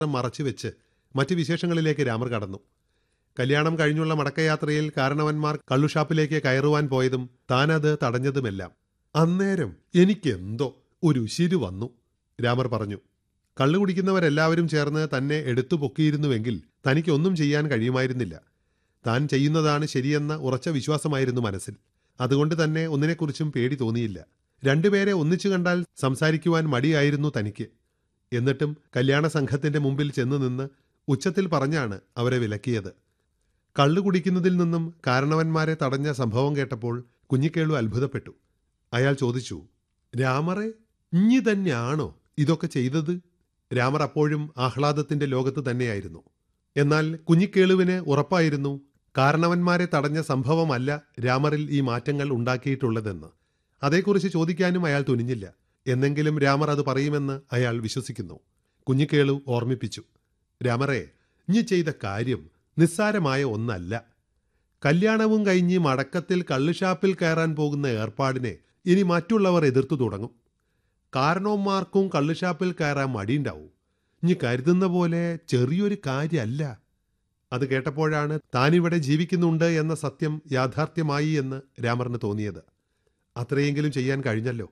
മറച്ചുവെച്ച് മറ്റ് വിശേഷങ്ങളിലേക്ക് രാമർ കടന്നു കല്യാണം കഴിഞ്ഞുള്ള മടക്കയാത്രയിൽ കാരണവന്മാർ കള്ളുഷാപ്പിലേക്ക് കയറുവാൻ പോയതും താനത് തടഞ്ഞതുമെല്ലാം അന്നേരം എനിക്കെന്തോ ഒരു ഉശിരു വന്നു രാമർ പറഞ്ഞു കള്ളു കുടിക്കുന്നവരെല്ലാവരും ചേർന്ന് തന്നെ എടുത്തു പൊക്കിയിരുന്നുവെങ്കിൽ തനിക്കൊന്നും ചെയ്യാൻ കഴിയുമായിരുന്നില്ല താൻ ചെയ്യുന്നതാണ് ശരിയെന്ന ഉറച്ച വിശ്വാസമായിരുന്നു മനസ്സിൽ അതുകൊണ്ട് തന്നെ ഒന്നിനെക്കുറിച്ചും പേടി തോന്നിയില്ല രണ്ടുപേരെ ഒന്നിച്ചു കണ്ടാൽ സംസാരിക്കുവാൻ മടിയായിരുന്നു തനിക്ക് എന്നിട്ടും കല്യാണ സംഘത്തിന്റെ മുമ്പിൽ ചെന്നു നിന്ന് ഉച്ചത്തിൽ പറഞ്ഞാണ് അവരെ വിലക്കിയത് കള്ളു കുടിക്കുന്നതിൽ നിന്നും കാരണവന്മാരെ തടഞ്ഞ സംഭവം കേട്ടപ്പോൾ കുഞ്ഞിക്കേളു അത്ഭുതപ്പെട്ടു അയാൾ ചോദിച്ചു രാമറെ ഇഞ്ഞി തന്നെയാണോ ഇതൊക്കെ ചെയ്തത് രാമർ അപ്പോഴും ആഹ്ലാദത്തിന്റെ ലോകത്ത് തന്നെയായിരുന്നു എന്നാൽ കുഞ്ഞിക്കേളുവിന് ഉറപ്പായിരുന്നു കാരണവന്മാരെ തടഞ്ഞ സംഭവമല്ല രാമറിൽ ഈ മാറ്റങ്ങൾ ഉണ്ടാക്കിയിട്ടുള്ളതെന്ന് അതേക്കുറിച്ച് ചോദിക്കാനും അയാൾ തുനിഞ്ഞില്ല എന്നെങ്കിലും രാമർ അത് പറയുമെന്ന് അയാൾ വിശ്വസിക്കുന്നു കുഞ്ഞിക്കേളു ഓർമ്മിപ്പിച്ചു രാമറെ ഇഞ്ഞി ചെയ്ത കാര്യം നിസ്സാരമായ ഒന്നല്ല കല്യാണവും കഴിഞ്ഞ് മടക്കത്തിൽ കള്ളുഷാപ്പിൽ കയറാൻ പോകുന്ന ഏർപ്പാടിനെ ഇനി മറ്റുള്ളവർ എതിർത്തു തുടങ്ങും കാരണവന്മാർക്കും കള്ളുഷാപ്പിൽ കയറാൻ മടിയുണ്ടാവും ഇനി കരുതുന്ന പോലെ ചെറിയൊരു കാര്യമല്ല അത് കേട്ടപ്പോഴാണ് താനിവിടെ ജീവിക്കുന്നുണ്ട് എന്ന സത്യം യാഥാർത്ഥ്യമായി എന്ന് രാമറിന് തോന്നിയത് അത്രയെങ്കിലും ചെയ്യാൻ കഴിഞ്ഞല്ലോ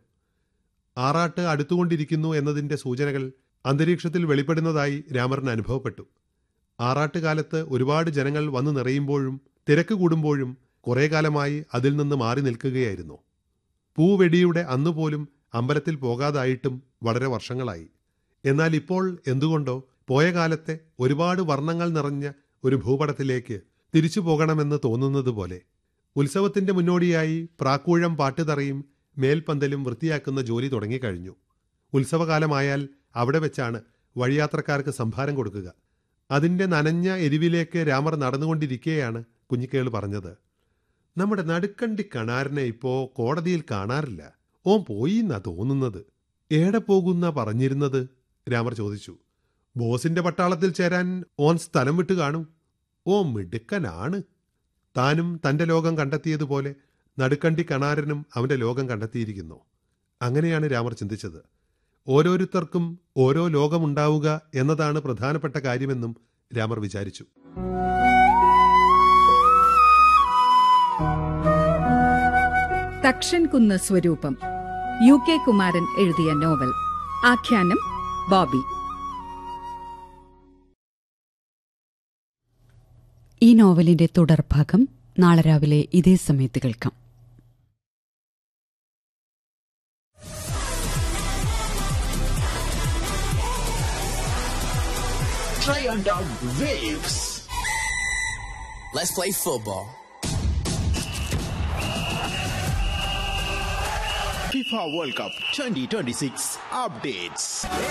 ആറാട്ട് അടുത്തുകൊണ്ടിരിക്കുന്നു എന്നതിൻ്റെ സൂചനകൾ അന്തരീക്ഷത്തിൽ വെളിപ്പെടുന്നതായി രാമറിന് അനുഭവപ്പെട്ടു ആറാട്ടുകാലത്ത് ഒരുപാട് ജനങ്ങൾ വന്നു നിറയുമ്പോഴും തിരക്ക് കൂടുമ്പോഴും കുറേ കാലമായി അതിൽ നിന്ന് മാറി നിൽക്കുകയായിരുന്നു പൂവെടിയുടെ അന്നുപോലും അമ്പലത്തിൽ പോകാതായിട്ടും വളരെ വർഷങ്ങളായി എന്നാൽ ഇപ്പോൾ എന്തുകൊണ്ടോ പോയ കാലത്തെ ഒരുപാട് വർണ്ണങ്ങൾ നിറഞ്ഞ ഒരു ഭൂപടത്തിലേക്ക് തിരിച്ചു പോകണമെന്ന് തോന്നുന്നത് പോലെ ഉത്സവത്തിന്റെ മുന്നോടിയായി പ്രാക്കൂഴം പാട്ടുതറയും മേൽപ്പന്തലും വൃത്തിയാക്കുന്ന ജോലി തുടങ്ങിക്കഴിഞ്ഞു ഉത്സവകാലമായാൽ അവിടെ വെച്ചാണ് വഴിയാത്രക്കാർക്ക് സംഭാരം കൊടുക്കുക അതിന്റെ നനഞ്ഞ എരിവിലേക്ക് രാമർ നടന്നുകൊണ്ടിരിക്കെയാണ് കുഞ്ഞിക്കേള് പറഞ്ഞത് നമ്മുടെ നടുക്കണ്ടി കണാരനെ ഇപ്പോ കോടതിയിൽ കാണാറില്ല ഓൻ പോയി എന്നാ തോന്നുന്നത് ഏടെ പോകുന്ന പറഞ്ഞിരുന്നത് രാമർ ചോദിച്ചു ബോസിന്റെ പട്ടാളത്തിൽ ചേരാൻ ഓൻ സ്ഥലം വിട്ട് കാണും ഓ മിടുക്കനാണ് താനും തന്റെ ലോകം കണ്ടെത്തിയതുപോലെ നടുക്കണ്ടി കണാരനും അവന്റെ ലോകം കണ്ടെത്തിയിരിക്കുന്നു അങ്ങനെയാണ് രാമർ ചിന്തിച്ചത് ഓരോരുത്തർക്കും ഓരോ ലോകമുണ്ടാവുക എന്നതാണ് പ്രധാനപ്പെട്ട കാര്യമെന്നും രാമർ വിചാരിച്ചു തക്ഷൻകുന്ന് സ്വരൂപം യു കെ കുമാരൻ എഴുതിയ നോവൽ ആഖ്യാനം ബോബി ഈ നോവലിന്റെ തുടർഭാഗം നാളെ രാവിലെ ഇതേ സമയത്ത് കേൾക്കാം Giant Dog Waves. Let's play football. FIFA World Cup 2026 updates.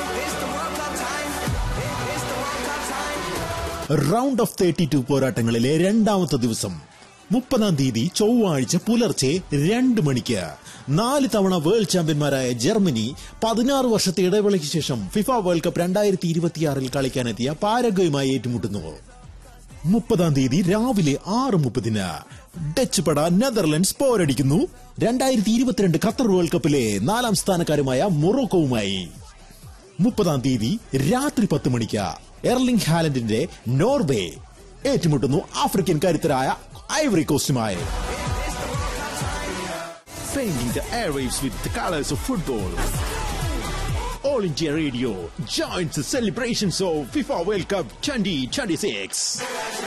Round of thirty two പോരാട്ടങ്ങളിലെ രണ്ടാമത്തെ ദിവസം മുപ്പതാം തീയതി ചൊവ്വാഴ്ച പുലർച്ചെ രണ്ട് മണിക്ക് നാല് തവണ വേൾഡ് ചാമ്പ്യന്മാരായ ജർമ്മനി പതിനാറ് വർഷത്തെ ഇടവേളയ്ക്ക് ശേഷം ഫിഫ വേൾഡ് കപ്പ് രണ്ടായിരത്തി ഇരുപത്തിയാറിൽ കളിക്കാനെത്തിയ പാരഗ്വയുമായി ഏറ്റുമുട്ടുന്നു മുപ്പതാം തീയതി രാവിലെ ആറ് മുപ്പതിന് ഡച്ച് പട നെതർലൻഡ്സ് പോരടിക്കുന്നു രണ്ടായിരത്തി ഇരുപത്തിരണ്ട് ഖത്തർ വേൾഡ് കപ്പിലെ നാലാം സ്ഥാനക്കാരുമായ മൊറോക്കോവുമായി മുപ്പതാം തീയതി രാത്രി പത്ത് മണിക്ക് എർലിംഗ് ഹാലൻഡിന്റെ നോർവേ ഏറ്റുമുട്ടുന്നു ആഫ്രിക്കൻ കരുത്തരായ ഐവറി കോസ്റ്റുമായി Painting the airwaves with the colors of football. All India Radio joins the celebrations of FIFA World Cup 2026.